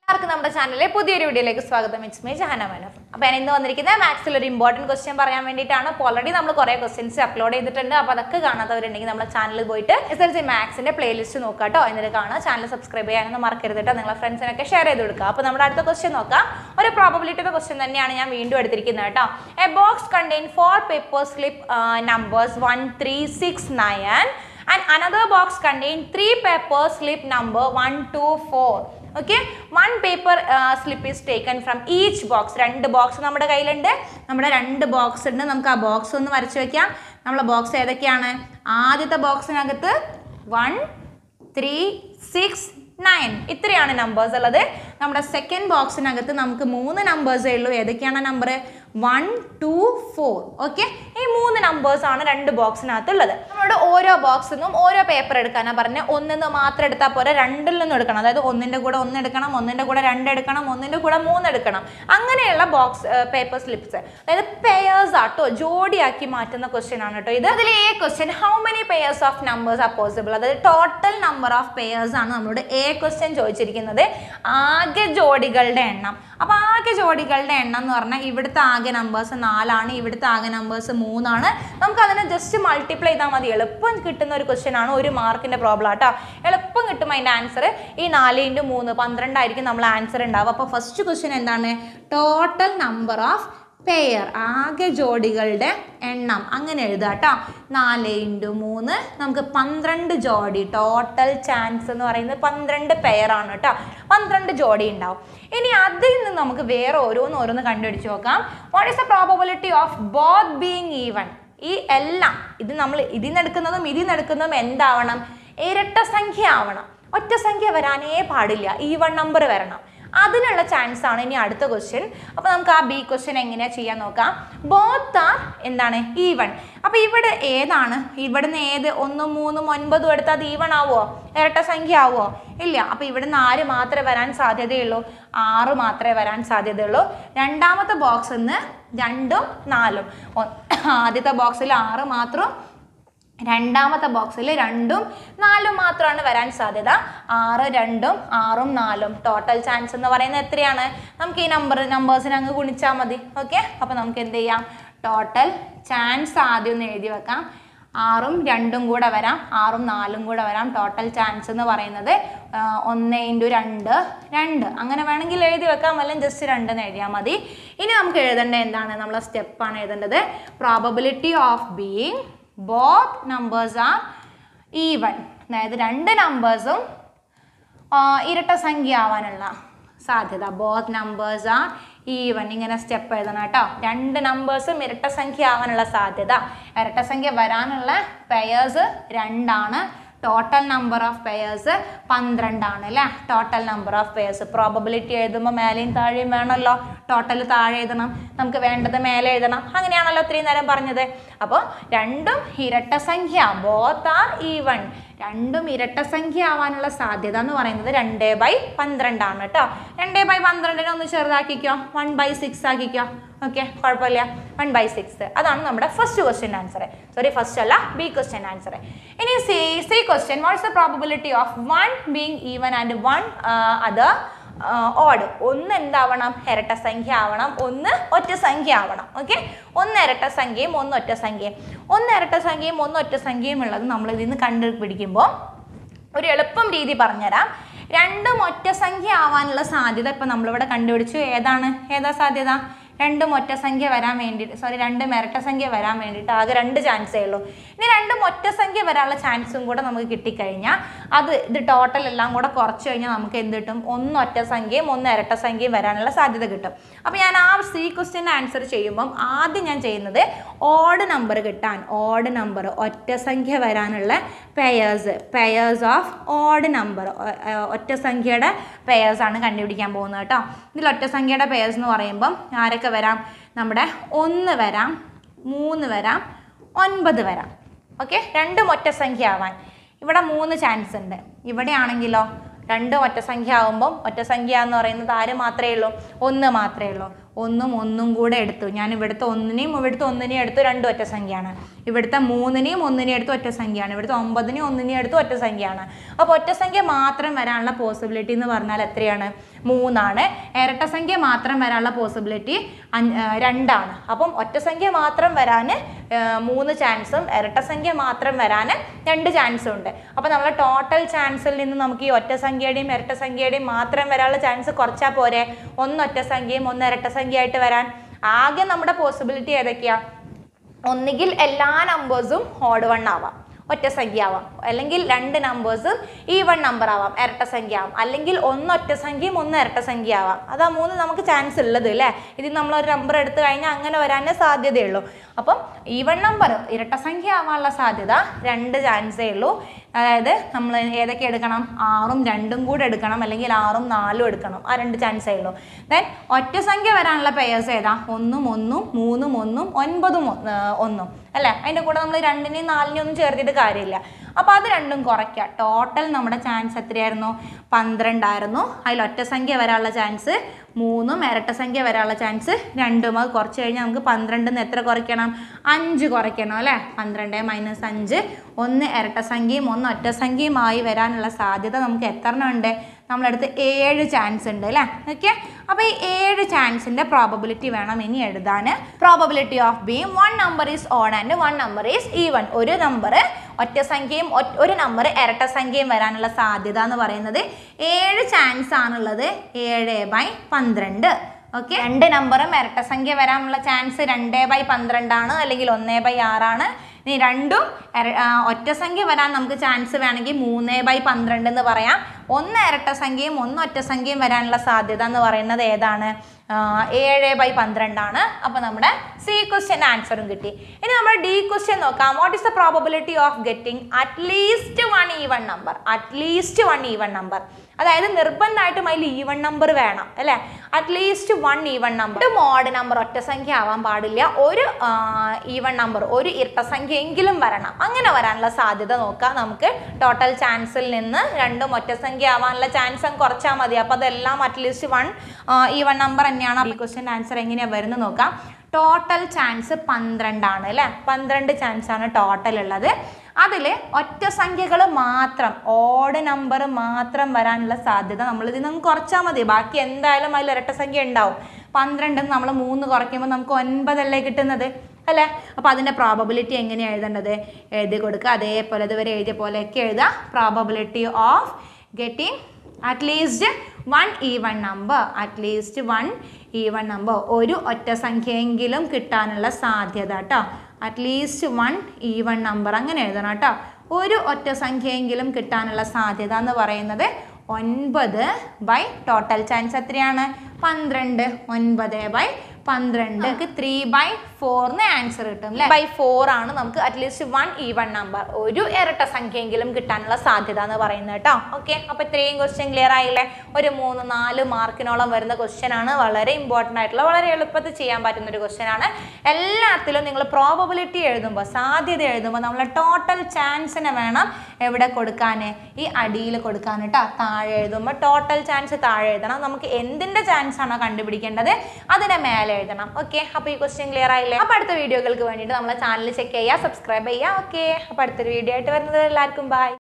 എല്ലാവർക്കും നമ്മുടെ ചാനലിലെ പുതിയൊരു വീഡിയോയിലേക്ക് സ്വാഗതം ഇറ്റ്സ് മീ ജഹാന മനോഫ് അപ്പോൾ ഞാൻ ഇന്ന് വന്നിരിക്കുന്നത് മാത്സിൽ ഒരു ഇമ്പോർട്ടൻറ്റ് ക്വസ്റ്റ്യൻ പറയാൻ വേണ്ടിയിട്ടാണ് അപ്പോൾ ഓൾറെഡി നമ്മൾ കുറേ ക്വസ്റ്റ്യൻസ് അപ്ലോഡ് ചെയ്തിട്ടുണ്ട് അപ്പോൾ അതൊക്കെ കാണാത്തവരുണ്ടെങ്കിൽ നമ്മുടെ ചാനലിൽ പോയിട്ട് എസ് എൽ സി മാത്സിൻ്റെ പ്ലേലിസ്റ്റ് നോക്കുക കേട്ടോ എന്നിട്ട് കാണുക ചാനൽ സബ്സ്ക്രൈബ് ചെയ്യാനൊന്നും മറക്കരുത് കേട്ടോ നിങ്ങളെ ഫ്രണ്ട്സിനൊക്കെ ഷെയർ ചെയ്ത് കൊടുക്കുക അപ്പോൾ നമ്മുടെ അടുത്ത ക്വസ്റ്റ്യൻ നോക്കാം ഒരു പ്രോബബിലിറ്റിയുടെ ക്വസ്റ്റ്യൻ തന്നെയാണ് ഞാൻ വീണ്ടും എടുത്തിരിക്കുന്നത് കേട്ടോ A box contain four paper slip numbers one three six nine and another box contain three paper slip number 1 2 4 okay one paper uh, slip is taken from each box രണ്ട് box നമ്മുടെ കയ്യിലുണ്ട് നമ്മുടെ രണ്ട് ബോക്സ് ഉണ്ട് നമുക്ക് ആ box ഒന്ന് വരച്ച് വെക്കാം നമ്മളെ ബോക്സ് ഏതൊക്കെയാണ് ആദ്യത്തെ ബോക്സിനകത്ത് വൺ ത്രീ സിക്സ് നയൻ ഇത്രയാണ് നമ്പേഴ്സ് ഉള്ളത് നമ്മുടെ സെക്കൻഡ് ബോക്സിനകത്ത് നമുക്ക് മൂന്ന് നമ്പേഴ്സേ ഉള്ളൂ ഏതൊക്കെയാണ് number one two four okay ഈ മൂന്ന് നമ്പേഴ്സ് ആണ് രണ്ട് ബോക്സിനകത്ത് ഉള്ളത് നമ്മുടെ ഓരോ ബോക്സിൽ നിന്നും ഓരോ പേപ്പർ എടുക്കാനാണ് പറഞ്ഞത് ഒന്നിൽ നിന്ന് മാത്രം എടുത്താൽ പോരാ രണ്ടിൽ നിന്നും എടുക്കണം അതായത് ഒന്നിൻ്റെ കൂടെ ഒന്ന് എടുക്കണം ഒന്നിൻ്റെ കൂടെ രണ്ട് എടുക്കണം ഒന്നിൻ്റെ കൂടെ മൂന്ന് എടുക്കണം അങ്ങനെയുള്ള ബോക്സ് പേപ്പർ സ്ലിപ്സ് അതായത് പെയേഴ്സ് ആട്ടോ ജോഡിയാക്കി മാറ്റുന്ന ക്വസ്റ്റ്യൻ ആണ് കേട്ടോ ഇത് അതിൽ A question how many pairs of numbers are possible അതായത് ടോട്ടൽ നമ്പർ ഓഫ് പെയേഴ്സ് ആണ് നമ്മളോട് എ ക്വസ്റ്റ്യൻ ചോദിച്ചിരിക്കുന്നത് ആകെ ജോഡികളുടെ എണ്ണം അപ്പോൾ ആകെ ജോഡികളുടെ എണ്ണം എന്ന് പറഞ്ഞാൽ ഇവിടുത്തെ ആകെ നമ്പേഴ്സ് നാലാണ് ഇവിടുത്തെ ആകെ നമ്പേഴ്സ് മൂന്നാണ് നമുക്ക് അതിനെ ജസ്റ്റ് മൾട്ടിപ്ലൈ ചെയ്താൽ മതി എളുപ്പം കിട്ടുന്ന ഒരു ക്വസ്റ്റ്യൻ ആണ് ഒരു മാർക്കിന്റെ പ്രോബ്ലം ആട്ടോ എളുപ്പം കിട്ടും അതിന്റെ ആൻസർ ഈ നാല് ഇൻറ്റു മൂന്ന് പന്ത്രണ്ടായിരിക്കും നമ്മൾ ആൻസർ ഉണ്ടാവുക അപ്പോൾ ഫസ്റ്റ് ക്വസ്റ്റ്യൻ എന്താണ് ടോട്ടൽ നമ്പർ ഓഫ് പെയർ ആകെ ജോഡികളുടെ എണ്ണം അങ്ങനെ എഴുതുക കേട്ടോ നാല് ഇൻറ്റു മൂന്ന് നമുക്ക് പന്ത്രണ്ട് ജോഡി ടോട്ടൽ ചാൻസ് എന്ന് പറയുന്നത് പന്ത്രണ്ട് പെയർ ആണ് കേട്ടോ പന്ത്രണ്ട് ജോഡി ഉണ്ടാവും ഇനി അതിൽ നിന്ന് നമുക്ക് വേറെ ഓരോന്ന് ഓരോന്ന് കണ്ടുപിടിച്ച് നോക്കാം what is the probability of both being even ഈ എല്ലാം ഇത് നമ്മൾ ഇതിൽ നിന്ന് എടുക്കുന്നതും ഇതിൽ നിന്ന് എടുക്കുന്നതും എന്താവണം ഇരട്ട സംഖ്യ ആവണം ഒറ്റ സംഖ്യ വരാനേ പാടില്ല ഈവൺ നമ്പർ വരണം അതിനുള്ള ചാൻസ് ആണ് ഇനി അടുത്ത ക്വസ്റ്റ്യൻ അപ്പോൾ നമുക്ക് ആ ബി ക്വസ്റ്റ്യൻ എങ്ങനെയാ ചെയ്യാൻ നോക്കാം ബോത്ത് ആർ എന്താണ് ഈവൺ അപ്പോൾ ഇവിടെ ഏതാണ് ഇവിടുന്ന് ഏത് ഒന്നും മൂന്നും ഒൻപതും എടുത്താൽ അത് ഈവൺ ആവുമോ ഇരട്ട സംഖ്യ ആവുമോ ഇല്ല അപ്പോൾ ഇവിടുന്ന് ആറ് മാത്രമേ വരാൻ സാധ്യതയുള്ളൂ ആറ് മാത്രമേ വരാൻ സാധ്യതയുള്ളൂ രണ്ടാമത്തെ ബോക്സിൽ നിന്ന് രണ്ടും നാലും ഒ- ആദ്യത്തെ ബോക്സിൽ ആറ് മാത്രം രണ്ടാമത്തെ ബോക്സിൽ രണ്ടും നാലും മാത്രമാണ് വരാൻ സാധ്യത ആറ് രണ്ടും ആറും നാലും ടോട്ടൽ ചാൻസ് എന്ന് പറയുന്നത് എത്രയാണ് നമുക്ക് ഈ നമ്പർ നമ്പേഴ്സിനെ അങ്ങ് ഗുണിച്ചാൽ മതി ഓക്കെ അപ്പോൾ നമുക്ക് എന്ത് ചെയ്യാം ടോട്ടൽ ചാൻസ് ആദ്യം ഒന്ന് എഴുതി വെക്കാം ആറും രണ്ടും കൂടെ വരാം ആറും നാലും കൂടെ വരാം ടോട്ടൽ ചാൻസ് എന്ന് പറയുന്നത് ആ, ഒന്ന് ഇൻറ്റു രണ്ട് രണ്ട് അങ്ങനെ വേണമെങ്കിൽ എഴുതി വെക്കാം അല്ലെങ്കിൽ ജസ്റ്റ് രണ്ടെന്ന് എഴുതിയാൽ മതി ഇനി നമുക്ക് എഴുതേണ്ടത് എന്താണ് നമ്മളെ സ്റ്റെപ്പാണ് എഴുതേണ്ടത് probability of being both numbers are even അതായത് രണ്ട് നമ്പേഴ്സും ഇരട്ട സംഖ്യ ആവാനുള്ള സാധ്യത ബോത്ത് നമ്പേഴ്സ് ആർ ഈവൺ ഇങ്ങനെ സ്റ്റെപ്പ് എഴുതണം കേട്ടോ രണ്ട് നമ്പേഴ്സും ഇരട്ട സംഖ്യ ആവാനുള്ള സാധ്യത ഇരട്ട സംഖ്യ വരാനുള്ള പെയേഴ്സ് രണ്ടാണ് ടോട്ടൽ നമ്പർ ഓഫ് പെയേഴ്സ് പന്ത്രണ്ടാണ് അല്ലേ total number of pairs probability എഴുതുമ്പോൾ മേലെയും താഴെയും വേണമല്ലോ ടോട്ടൽ താഴെ എഴുതണം നമുക്ക് വേണ്ടത് മേലെ എഴുതണം അങ്ങനെയാണല്ലോ ഇത്രയും നേരം പറഞ്ഞത് അപ്പോൾ രണ്ടും ഇരട്ട സംഖ്യ ബോത്ത് ആർ ഈവൺ രണ്ടും ഇരട്ട സംഖ്യ ആവാനുള്ള സാധ്യത എന്ന് പറയുന്നത് രണ്ട് ബൈ പന്ത്രണ്ടാണ് കേട്ടോ രണ്ട് ബൈ പന്ത്രണ്ടിനെ ഒന്ന് ചെറുതാക്കിക്കോ വൺ ബൈ സിക്സ് ആക്കിക്കോ ഓക്കെ കുഴപ്പമില്ല വൺ ബൈ സിക്സ് അതാണ് നമ്മുടെ first question answer sorry first അല്ല ബി ക്വസ്റ്റ്യൻ ആൻസർ ഇനി C C question what's the probability of one being even and one other odd ഒന്ന് എന്താവണം ഇരട്ട സംഖ്യ ആവണം ഒന്ന് ഒറ്റ സംഖ്യ ആവണം ഓക്കെ ഒന്ന് ഇരട്ട സംഖ്യയും ഒന്ന് ഒറ്റ സംഖ്യയും ഒന്ന് ഇരട്ട സംഖ്യയും ഒന്ന് ഒറ്റ സംഖ്യയും ഉള്ളത് നമ്മൾ ഇതിൽ നിന്ന് കണ്ടുപിടിക്കുമ്പോൾ ഒരു എളുപ്പം രീതി പറഞ്ഞുതരാം രണ്ടും ഒറ്റ സംഖ്യ ആവാനുള്ള സാധ്യത ഇപ്പം നമ്മളിവിടെ കണ്ടുപിടിച്ചു ഏതാണ് ഏതാ സാധ്യത രണ്ടും ഒറ്റ സംഖ്യ വരാൻ വേണ്ടിയിട്ട് സോറി രണ്ടും ഇരട്ട സംഖ്യ വരാൻ വേണ്ടിയിട്ട് ആകെ രണ്ട് ചാൻസേ ഉള്ളൂ ഇനി രണ്ടും ഒറ്റ സംഖ്യ വരാനുള്ള ചാൻസും കൂടെ നമുക്ക് കിട്ടിക്കഴിഞ്ഞാൽ അത് ഇത് ടോട്ടൽ എല്ലാം കൂടെ കുറച്ച് കഴിഞ്ഞാൽ നമുക്ക് എന്ത് കിട്ടും ഒന്ന് ഒറ്റ സംഖ്യയും ഒന്ന് ഇരട്ട സംഖ്യയും വരാനുള്ള സാധ്യത കിട്ടും അപ്പോൾ ഞാൻ ആ സി ക്വസ്റ്റ്യൻ ആൻസർ ചെയ്യുമ്പം ആദ്യം ഞാൻ ചെയ്യുന്നത് ഓഡ് നമ്പർ കിട്ടാൻ ഓഡ് നമ്പർ ഒറ്റ സംഖ്യ വരാനുള്ള pairs pairs of odd number ഒറ്റ സംഖ്യയുടെ പെയേഴ്സ് ആണ് കണ്ടുപിടിക്കാൻ പോകുന്നത് കേട്ടോ ഇതിൽ ഒറ്റ സംഖ്യയുടെ പെയേഴ്സ് എന്ന് പറയുമ്പം ആരൊക്കെ വരാം നമ്മുടെ ഒന്ന് വരാം മൂന്ന് വരാം ഒൻപത് വരാം ഓക്കെ രണ്ടും ഒറ്റ സംഖ്യ ആവാൻ ഇവിടെ മൂന്ന് ചാൻസ് ഉണ്ട് ഇവിടെ ആണെങ്കിലോ രണ്ടും ഒറ്റ സംഖ്യ ആകുമ്പം ഒറ്റ സംഖ്യ എന്ന് പറയുന്നത് ആര് മാത്രമേ ഉള്ളൂ ഒന്ന് മാത്രമേ ഉള്ളൂ ഒന്നും ഒന്നും കൂടെ എടുത്തു ഞാൻ ഇവിടുത്തെ ഒന്നിനെയും ഇവിടുത്തെ ഒന്നിനെയും എടുത്തു രണ്ട് ഒറ്റ സംഖ്യയാണ് ഇവിടുത്തെ മൂന്നിനെയും ഒന്നിനെയും എടുത്തു ഒറ്റ സംഖ്യയാണ് ഇവിടുത്തെ ഒമ്പതിനെയും ഒന്നിനെയും എടുത്തു ഒറ്റ സംഖ്യയാണ് അപ്പോൾ ഒറ്റ സംഖ്യ മാത്രം വരാനുള്ള പോസിബിലിറ്റി എന്ന് പറഞ്ഞാൽ എത്രയാണ് മൂന്നാണ് ഇരട്ട സംഖ്യ മാത്രം വരാനുള്ള പോസിബിലിറ്റി രണ്ടാണ് അപ്പം ഒറ്റ സംഖ്യ മാത്രം വരാൻ മൂന്ന് ചാൻസും ഇരട്ട സംഖ്യ മാത്രം വരാൻ രണ്ട് ചാൻസും ഉണ്ട് അപ്പോൾ നമ്മൾ ടോട്ടൽ ചാൻസിൽ നിന്ന് നമുക്ക് ഈ ഒറ്റ സംഖ്യയുടെയും ഇരട്ട സംഖ്യയുടെയും മാത്രം വരാനുള്ള ചാൻസ് കുറച്ചാൽ പോരെ ഒന്ന് ഒറ്റ സംഖ്യയും ഒന്ന് ഇരട്ട സംഖ്യയായിട്ട് വരാൻ ആകെ നമ്മുടെ പോസിബിലിറ്റി ഏതൊക്കെയാ ഒന്നുകിൽ എല്ലാ നമ്പേഴ്സും ഓഡ് വൺ ആവാം ഒറ്റ സംഖ്യ ആവാം അല്ലെങ്കിൽ രണ്ട് നമ്പേഴ്സ് ഈവൺ നമ്പർ ആവാം ഇരട്ട സംഖ്യ ആവാം അല്ലെങ്കിൽ ഒന്ന് ഒറ്റ സംഖ്യയും ഒന്ന് ഇരട്ട സംഖ്യ ആവാം അതാ മൂന്ന് നമുക്ക് ചാൻസ് ഉള്ളത് അല്ലേ ഇതിൽ നമ്മൾ ഒരു നമ്പർ എടുത്തു കഴിഞ്ഞാൽ അങ്ങനെ വരാനേ സാധ്യതയുള്ളൂ അപ്പം ഈവൺ നമ്പർ ഇരട്ട സംഖ്യ ആവാനുള്ള സാധ്യത രണ്ട് ചാൻസേ ഉള്ളൂ അതായത് നമ്മൾ ഏതൊക്കെ എടുക്കണം ആറും രണ്ടും കൂടെ എടുക്കണം അല്ലെങ്കിൽ ആറും നാലും എടുക്കണം ആ രണ്ട് ചാൻസേ ഉള്ളൂ ദെൻ ഒറ്റ സംഖ്യ വരാനുള്ള പേയേഴ്സ് ഏതാ ഒന്നും ഒന്നും മൂന്നും ഒന്നും ഒൻപതും ഒ- ആ, ഒന്നും അല്ലേ അതിൻ്റെ കൂടെ നമ്മൾ രണ്ടിനെയും നാലിനെയും ഒന്നും ചേർത്തിട്ട് കാര്യമില്ല അപ്പോൾ അത് രണ്ടും കുറയ്ക്കുക ടോട്ടൽ നമ്മുടെ ചാൻസ് എത്രയായിരുന്നു പന്ത്രണ്ടായിരുന്നു അതിൽ ഒറ്റ സംഖ്യ വരാനുള്ള ചാൻസ് മൂന്നും ഇരട്ട സംഖ്യ വരാനുള്ള ചാൻസ് രണ്ടും അത് കുറച്ച് കഴിഞ്ഞാൽ നമുക്ക് പന്ത്രണ്ടിൽ നിന്ന് എത്ര കുറയ്ക്കണം അഞ്ച് കുറയ്ക്കണം അല്ലേ പന്ത്രണ്ട് മൈനസ് അഞ്ച് ഒന്ന് ഇരട്ട സംഖ്യയും ഒന്ന് ഒറ്റ സംഖ്യയുമായി വരാനുള്ള സാധ്യത നമുക്ക് എത്ര എണ്ണം ഉണ്ട് നമ്മളടുത്ത് ഏഴ് ചാൻസ് ഉണ്ട് അല്ലേ ഓക്കെ അപ്പോൾ ഈ ഏഴ് ചാൻസിൻ്റെ പ്രോബബിലിറ്റി വേണം ഇനി എഴുതാൻ probability of being one number is odd and one number is even ഒരു നമ്പർ ഒറ്റ സംഖ്യയും ഒറ്റ- ഒരു നമ്പർ ഇരട്ട സംഖ്യയും വരാനുള്ള സാധ്യത എന്ന് പറയുന്നത് ഏഴ് ചാൻസ് ആണുള്ളത് ഏഴ് ബൈ പന്ത്രണ്ട് ഓക്കെ രണ്ട് നമ്പറും ഇരട്ട സംഖ്യ വരാനുള്ള ചാൻസ് രണ്ട് ബൈ പന്ത്രണ്ടാണ് അല്ലെങ്കിൽ ഒന്ന് ബൈ ആറാണ് ഇനി രണ്ടും ഇര- ആ, ഒറ്റ സംഖ്യ വരാൻ നമുക്ക് ചാൻസ് വേണമെങ്കിൽ മൂന്ന് ബൈ പന്ത്രണ്ട് എന്ന് പറയാം ഒന്ന് ഇരട്ട സംഖ്യയും ഒന്ന് ഒറ്റ സംഖ്യയും വരാനുള്ള സാധ്യത എന്ന് പറയുന്നത് ഏതാണ് ആ, ഏഴ് ബൈ പന്ത്രണ്ടാണ് അപ്പോൾ നമ്മുടെ സി ക്വസ്റ്റ്യൻ ആൻസറും കിട്ടി ഇനി നമ്മൾ ഡി ക്വസ്റ്റ്യൻ നോക്കാം what is the probability of getting at least one even number at least one even number അതായത് നിർബന്ധമായിട്ടും അതിൽ ഈവൺ നമ്പർ വേണം അല്ലേ അറ്റ്ലീസ്റ്റ് വൺ ഈവൺ നമ്പർ ഒരു മോഡ് നമ്പർ ഒറ്റ സംഖ്യ ആവാൻ പാടില്ല ഒരു ഈവൺ നമ്പർ ഒരു ഇരട്ട സംഖ്യ എങ്കിലും വരണം അങ്ങനെ വരാനുള്ള സാധ്യത നോക്കാം നമുക്ക് ടോട്ടൽ ചാൻസിൽ നിന്ന് രണ്ടും ഒറ്റ സംഖ്യ ആവാനുള്ള ചാൻസ് അങ്ങ് കുറച്ചാൽ മതി അപ്പോൾ അതെല്ലാം അറ്റ്ലീസ്റ്റ് വൺ ഈവൺ നമ്പർ തന്നെയാണ് ഈ ക്വസ്റ്റ്യൻ ആൻസർ എങ്ങനെയാണ് വരുന്നത് നോക്കാം ടോട്ടൽ ചാൻസ് പന്ത്രണ്ടാണ് അല്ലേ പന്ത്രണ്ട് ചാൻസ് ആണ് ടോട്ടൽ ഉള്ളത് അതിൽ ഒറ്റ സംഖ്യകൾ മാത്രം ഓഡ് നമ്പർ മാത്രം വരാനുള്ള സാധ്യത നമ്മൾ ഇതിൽ നിന്ന് കുറച്ചാൽ മതി ബാക്കി എന്തായാലും അതിൽ ഇരട്ട സംഖ്യ ഉണ്ടാവും പന്ത്രണ്ട് നമ്മൾ മൂന്ന് കുറയ്ക്കുമ്പോൾ നമുക്ക് ഒൻപതല്ലേ കിട്ടുന്നത് അല്ലേ അപ്പോൾ അതിൻ്റെ പ്രോബബിലിറ്റി എങ്ങനെയാണ് എഴുതേണ്ടത് എഴുതി കൊടുക്കുക അതേപോലെ ഇതുവരെ എഴുതിയ പോലെയൊക്കെ എഴുതുക probability of getting at least one even number at least one even number ഒരു ഒറ്റ സംഖ്യയെങ്കിലും കിട്ടാനുള്ള സാധ്യത കേട്ടോ അറ്റ്ലീസ്റ്റ് വൺ ഈവൺ നമ്പർ അങ്ങനെ എഴുതണം കേട്ടോ ഒരു ഒറ്റ സംഖ്യയെങ്കിലും കിട്ടാനുള്ള സാധ്യത എന്ന് പറയുന്നത് ഒൻപത് ബൈ ടോട്ടൽ ചാൻസ് എത്രയാണ് പന്ത്രണ്ട് ഒൻപത് ബൈ പന്ത്രണ്ട് നമുക്ക് ത്രീ ബൈ ഫോറിന് ആൻസർ കിട്ടും അല്ലേ ബൈ ഫോർ ആണ് നമുക്ക് അറ്റ്ലീസ്റ്റ് വൺ ഈവൺ നമ്പർ ഒരു ഇരട്ട സംഖ്യയെങ്കിലും കിട്ടാനുള്ള സാധ്യത എന്ന് പറയുന്നത് കേട്ടോ ഓക്കെ അപ്പോൾ ഇത്രയും ക്വസ്റ്റ്യൻ ക്ലിയർ ആയില്ലേ ഒരു മൂന്ന് നാല് മാർക്കിനോളം വരുന്ന ക്വസ്റ്റ്യൻ ആണ് വളരെ ഇമ്പോർട്ടൻ്റ് ആയിട്ടുള്ള വളരെ എളുപ്പത്തിൽ ചെയ്യാൻ പറ്റുന്ന ഒരു ക്വസ്റ്റ്യൻ ആണ് എല്ലാത്തിലും നിങ്ങൾ പ്രോബബിലിറ്റി എഴുതുമ്പോൾ സാധ്യത എഴുതുമ്പോൾ നമ്മൾ ടോട്ടൽ ചാൻസിനെ വേണം എവിടെ കൊടുക്കാൻ ഈ അടിയിൽ കൊടുക്കാൻ കേട്ടോ താഴെ എഴുതുമ്പോൾ ടോട്ടൽ ചാൻസ് താഴെ എഴുതണം നമുക്ക് എന്തിൻ്റെ ചാൻസ് ആണോ കണ്ടുപിടിക്കേണ്ടത് അതിനെ മേലെ എഴുതണം ഓക്കെ അപ്പോൾ ഈ ക്വസ്റ്റ്യൻ ക്ലിയർ ആയില്ലേ അപ്പോൾ അടുത്ത വീഡിയോകൾക്ക് വേണ്ടിയിട്ട് നമ്മളെ ചാനൽ ചെക്ക് ചെയ്യുക സബ്സ്ക്രൈബ് ചെയ്യുക ഓക്കെ അപ്പോൾ അടുത്തൊരു വീഡിയോ ആയിട്ട് വരുന്നത് എല്ലാവർക്കും ബൈ